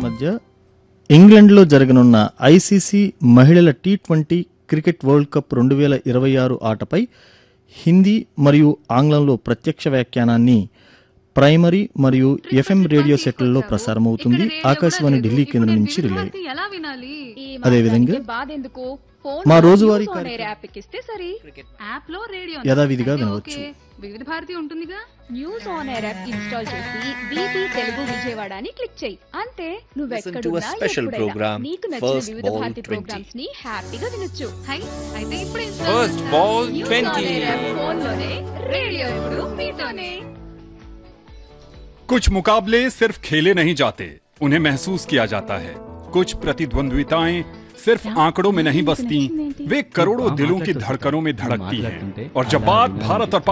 మధ్య ఇంగ్లండ్లో జరగనున్న ఐసీసీ మహిళల T twenty cricket world cup రెండు వేల ఇరవై ఆరు ఆటపై హిందీ మరియు ఆంగ్లంలో ప్రత్యక్ష వ్యాఖ్యానాన్ని ప్రైమరీ మరియు ఎఫ్ఎం రేడియో సెట్లలో ప్రసారమవుతుంది ఆకాశవాణి ఢిల్లీ కేంద్రం నుంచి రిలే ఎలా వినాలి ఈ అదేవిధంగా మాత్రానికి బాధెందుకు ఫోన్ మా రోజువారీ న్యూస్ ఆన్ ఎయిర్ కార్యక్రమం- యాప్ ఎక్కిస్తే సరి యాప్ లో రేడియో యథావిధిగా అంటే వినవచ్చు. ఓకే. వివిధ భారతి ఉంటుందిగా news on air app install చేసి బీపీ తెలుగు విజయవాడ అని క్లిక్ చేయి అంతే Listen to a నువ్వెక్కడున్నా special ఎప్పుడైనా program, నీకు నచ్చిన First వివిధ Ball భారతి 20. ప్రోగ్రామ్స్ ని హ్యాపీగా వినొచ్చు హై అయితే ఇప్పుడే First ball news on 20. Air app phone లోనే రేడియో ఎప్పుడు మీతోనే कुछ मुकाबले सिर्फ खेले नहीं जाते उन्हें महसूस किया जाता है कुछ प्रतिद्वंद्विताएं सिर्फ आंकड़ों में नहीं बसती वे करोड़ों दिलों की धड़कनों में धड़कती हैं और जब बात भारत और